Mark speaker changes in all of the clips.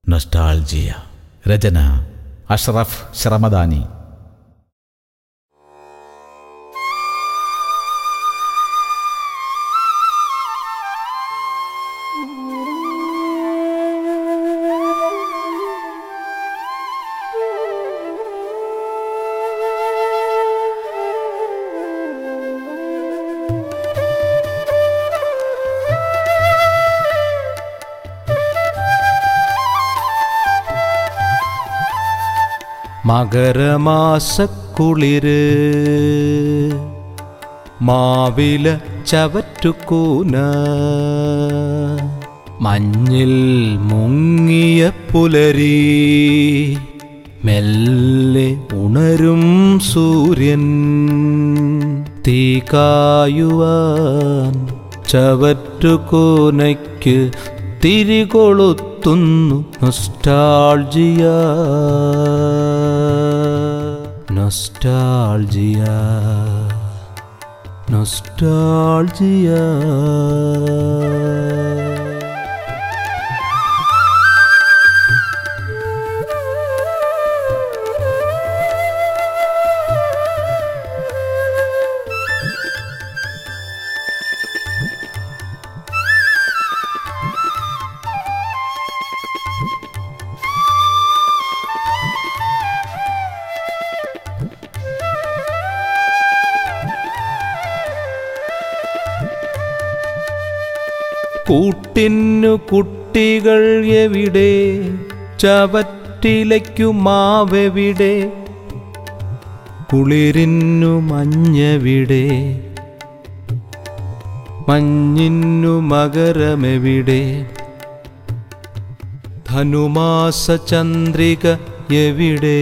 Speaker 1: nostalgia രചന അഷ്റഫ് ശ്രമദാനി
Speaker 2: മകരമാസക്കുളിര് മാവില ചവറ്റുകൂന മഞ്ഞിൽ മുങ്ങിയ പുലരി മെല്ലെ ഉണരും സൂര്യൻ തീ കായുവാൻ ചവറ്റുകൂനയ്ക്ക് തിരികൊളുത്തുന്നു നൊസ്റ്റാൾജിയ നൊസ്റ്റാൾജിയ നൊസ്റ്റാൾജിയ കൂട്ടിന്നു കുട്ടികൾ എവിടെ ചവറ്റിലയ്ക്കു മാവെവിടെ കുളിരിന്നു മഞ്ഞെവിടെ മഞ്ഞിന്നു മകരമെവിടെ ധനുമാസ ചന്ദ്രിക എവിടെ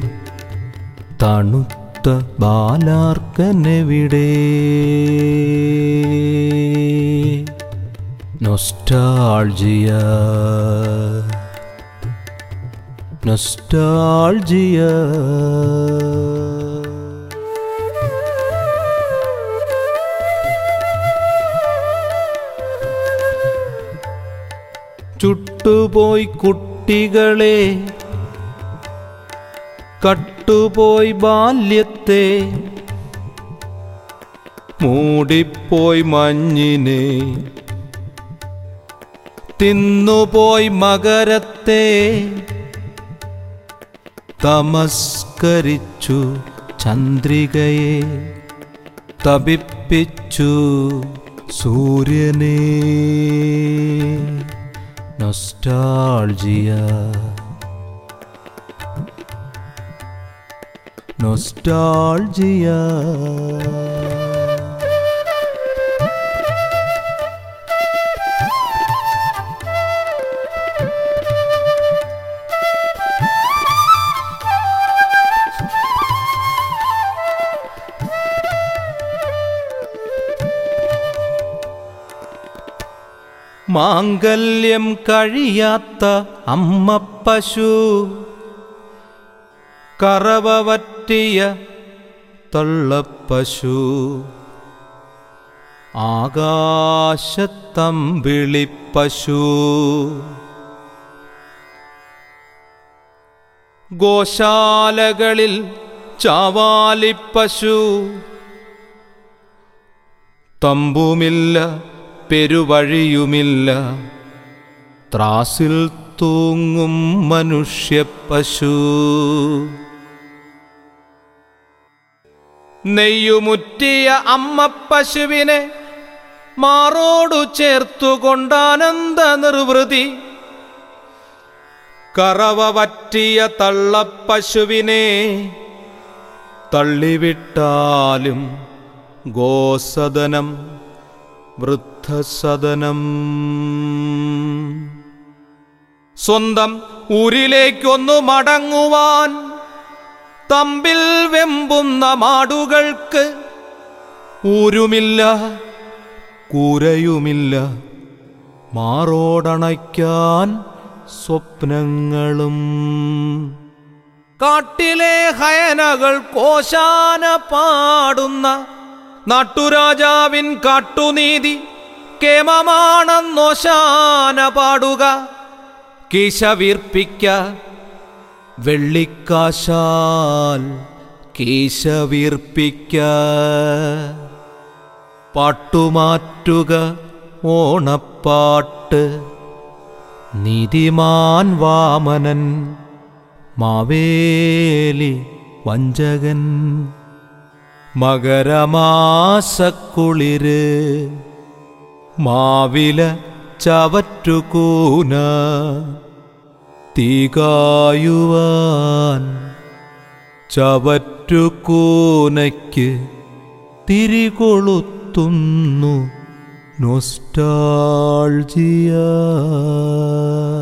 Speaker 2: തണുത്ത ബാലാർക്കനെവിടെ നൊസ്റ്റാൾജിയ നൊസ്റ്റാൾജിയ ചുട്ടുപോയി കുട്ടികളെ കട്ടുപോയി ബാല്യത്തെ മൂടിപ്പോയി മഞ്ഞിനെ തിന്നുപോയി മകരത്തെ തമസ്കരിച്ചു ചന്ദ്രികയെ തപിപ്പിച്ചു സൂര്യനെ നൊസ്റ്റാൾജിയ നൊസ്റ്റാൾജിയ മാംഗല്യം കഴിയാത്ത അമ്മ പശു കറവ വറ്റിയ തള്ളപ്പശു ആകാശത്തമ്പിളിപ്പശു ഗോശാലകളിൽ ചാവാലിപ്പശു തമ്പുമില്ല പെരുവഴിയുമില്ല ത്രാസിൽ തൂങ്ങും മനുഷ്യപ്പശു നെയ്യുമുറ്റിയ അമ്മപ്പശുവിനെ മാറോടു ചേർത്തുകൊണ്ടാനന്ദ നിർവൃതി കറവ വറ്റിയ തള്ളപ്പശുവിനെ തള്ളിവിട്ടാലും ഗോസദനം വൃദ്ധസദനം സ്വന്തം ഊരിലേക്കൊന്നു മടങ്ങുവാൻ തമ്പിൽ വെമ്പുന്ന മാടുകൾക്ക് ഊരുമില്ല കൂരയുമില്ല മാറോടണയ്ക്കാൻ സ്വപ്നങ്ങളും കാട്ടിലെ ഹയനകൾ കോശാന പാടുന്ന നാട്ടുരാജാവിൻ കാട്ടുനീതി കേമമാണെന്നൊശാന പാടുക കീശവീർപ്പിക്ക വെള്ളിക്കാശാൽ കീശവീർപ്പിക്ക പാട്ടുമാറ്റുക ഓണപ്പാട്ട് നീതിമാൻ വാമനൻ മാവേലി വഞ്ചകൻ മകരമാസക്കുളിര് മാവില ചവറ്റുകൂന തീകായുവാൻ ചവറ്റുകൂനയ്ക്ക് തിരികൊളുത്തുന്നു നൊസ്റ്റാൾജിയ